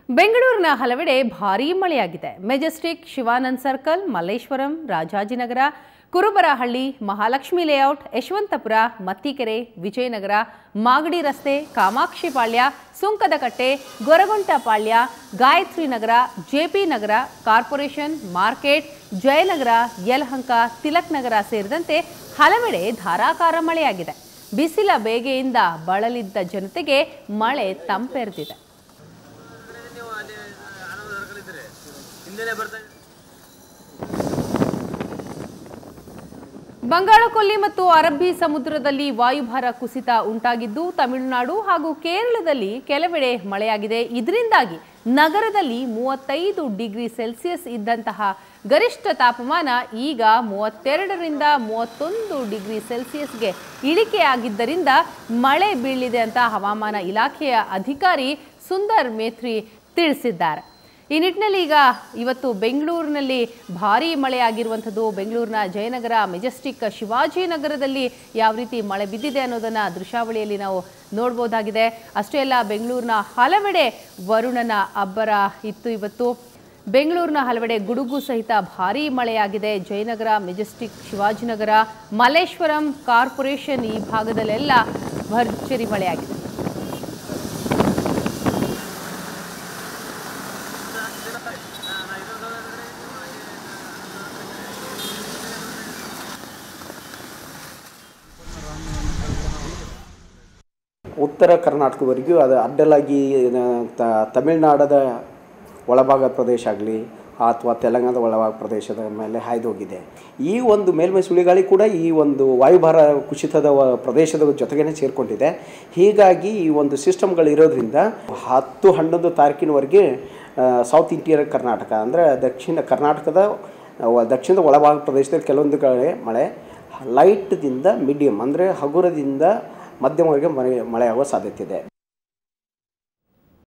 ಬೆಂಗಳೂರಿನ ಹಲವೆಡೆ ಭಾರೀ ಮಳೆಯಾಗಿದೆ Majestic Shivanand circle Malleshwaram Rajajinagar Kurubarahalli Mahalakshmi layout Yeshwanthpur Mattikere Vijayanagar Magadi ರಸ್ತೆ Kamakshipalya Sunkadakatte Goraguntepalya Gayatri Nagar JP Nagar corporation market Jayanagar Yelahanka Tilak Nagar ಸೇರಿದಂತೆ ಹಲವೆಡೆ ಧಾರಾಕಾರ ಮಳೆಯಾಗಿದೆ ಬಿಸಿಲ ಬೇಗೆಯಿಂದ ಬಳಲಿದ್ದ ಜನತೆಗೆ ಮಳೆ ತಂಪೆರೆದಿದೆ ನೀವು ಅಲ್ಲಿ ಆನಂದ ಸರ್ಕಲ್ ಇದ್ದೀರಿ ಹಿಂದೆನೆ ಬರ್ತಾ ಬಂಗಾಳಕೊಲ್ಲಿ ಮತ್ತು ಅರಬ್ಬಿ ಸಮುದ್ರದಲ್ಲಿ ವಾಯುಭಾರ ಕುಸಿತ ಉಂಟಾಗಿದ್ದು ತಮಿಳುನಾಡು ಹಾಗೂ ಕೇರಳದಲ್ಲಿ ಕೆಲವೆಡೆ ಮಳೆಯಾಗಿದೆ ಇದರಿಂದಾಗಿ ನಗರದಲ್ಲಿ ಮೂವತ್ತೈದು ಡಿಗ್ರಿ ಸೆಲ್ಸಿಯಸ್ ಇದ್ದಂತಹ ಗರಿಷ್ಠ ತಾಪಮಾನ ಈಗ ಮೂವತ್ತೆರಡರಿಂದ ಮೂವತ್ತೊಂದು ಡಿಗ್ರಿ ಸೆಲ್ಸಿಯಸ್ಗೆ ಇಳಿಕೆಯಾಗಿದ್ದರಿಂದ ಮಳೆ ಬೀಳಿದೆ ಅಂತ ಹವಾಮಾನ ಇಲಾಖೆಯ ಅಧಿಕಾರಿ ಸುಂದರ್ ಮೇತ್ರಿ ತಿಳಿಸಿದ್ದಾರೆ ಈ ನಿಟ್ಟಿನಲ್ಲಿ ಈಗ ಇವತ್ತು ಬೆಂಗಳೂರಿನಲ್ಲಿ ಭಾರೀ ಮಳೆಯಾಗಿರುವಂಥದ್ದು ಬೆಂಗಳೂರಿನ ಜಯನಗರ ಮೆಜೆಸ್ಟಿಕ್ ಶಿವಾಜಿನಗರದಲ್ಲಿ ಯಾವ ರೀತಿ ಮಳೆ ಬಿದ್ದಿದೆ ಅನ್ನೋದನ್ನು ದೃಶ್ಯಾವಳಿಯಲ್ಲಿ ನಾವು ನೋಡ್ಬೋದಾಗಿದೆ ಅಷ್ಟೇ ಅಲ್ಲ ಬೆಂಗಳೂರಿನ ಹಲವೆಡೆ ವರುಣನ ಅಬ್ಬರ ಇತ್ತು ಇವತ್ತು ಬೆಂಗಳೂರಿನ ಹಲವೆಡೆ ಗುಡುಗು ಸಹಿತ ಭಾರೀ ಮಳೆಯಾಗಿದೆ ಜಯನಗರ ಮೆಜೆಸ್ಟಿಕ್ ಶಿವಾಜಿನಗರ ಮಲ್ಲೇಶ್ವರಂ ಕಾರ್ಪೊರೇಷನ್ ಈ ಭಾಗದಲ್ಲೆಲ್ಲ ಭರ್ಜರಿ ಮಳೆಯಾಗಿದೆ ಉತ್ತರ ಕರ್ನಾಟಕವರೆಗೂ ಅದು ಅಡ್ಡಲಾಗಿ ಆ, ತ- ತಮಿಳುನಾಡದ ಒಳಭಾಗ ಪ್ರದೇಶ ಆಗಲಿ ಅಥವಾ ತೆಲಂಗಾಣದ ಒಳಭಾಗ ಪ್ರದೇಶದ ಮೇಲೆ ಹಾಯ್ದು ಹೋಗಿದೆ ಈ ಒಂದು ಮೇಲ್ಮೈ ಸುಳಿಗಾಳಿ ಕೂಡ ಈ ಒಂದು ವಾಯುಭಾರ ಕುಸಿತದ ವ- ಪ್ರದೇಶದ ಜೊತೆಗೇ ಸೇರಿಕೊಂಡಿದೆ ಹೀಗಾಗಿ ಈ ಒಂದು ಸಿಸ್ಟಮ್ಗಳು ಇರೋದ್ರಿಂದ ಹತ್ತು ಹನ್ನೊಂದು ತಾರೀಕಿನವರೆಗೆ ಸೌತ್ ಇಂಟೀರಿಯರ್ ಕರ್ನಾಟಕ ಅಂದರೆ ದಕ್ಷಿಣ ಕರ್ನಾಟಕದ ವ- ದಕ್ಷಿಣದ ಒಳಭಾಗ ಪ್ರದೇಶದಲ್ಲಿ ಕೆಲವೊಂದು ಕಡೆ ಮಳೆ ಲೈಟ್ದಿಂದ ಮೀಡಿಯಮ್ ಅಂದರೆ ಹಗುರದಿಂದ ಮಧ್ಯಮವರೆಗೆ ಮಳೆ ಮಳೆಯಾಗುವ ಸಾಧ್ಯತೆ ಇದೆ